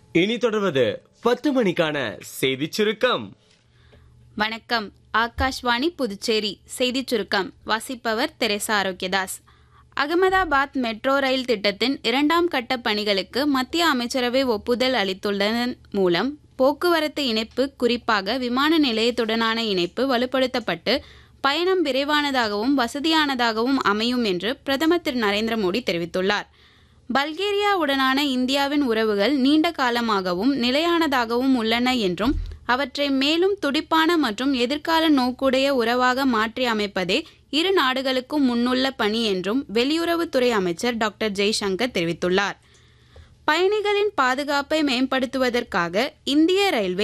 இனி தொடர்வது பத்து மணிக்கான செய்திச் சுருக்கம் வணக்கம் ஆகாஷ்வாணி புதுச்சேரி செய்திச் சுருக்கம் வாசிப்பவர் Teresa Arokiyadas Ahmedabad metro rail திட்டத்தின் இரண்டாம் கட்ட பணிகளுக்கு மத்திய அமைச்சரவை ஒப்புதல் அளித்துள்ளதன் மூலம் போக்குவரத்து இணைப்பு குறிப்பாக விமான நிலையத்துடனான இணைப்பு வலுப்படுத்தப்பட்டு பயணம் விரைவானதாகவும் வசதியானதாகவும் அமையும் என்று பிரதமர் திரு நரேந்திர மோடி தெரிவித்துள்ளார் பல்கேரியாவுடனான இந்தியாவின் உறவுகள் நீண்ட காலமாகவும் நிலையானதாகவும் உள்ளன என்றும் அவற்றை மேலும் துடிப்பான மற்றும் எதிர்கால நோக்குடைய உறவாக மாற்றி அமைப்பதே இரு நாடுகளுக்கும் முன்னுள்ள பணி என்றும் வெளியுறவுத்துறை அமைச்சர் டாக்டர் ஜெய்சங்கர் தெரிவித்துள்ளார் பயணிகளின் பாதுகாப்பை மேம்படுத்துவதற்காக இந்திய ரயில்வே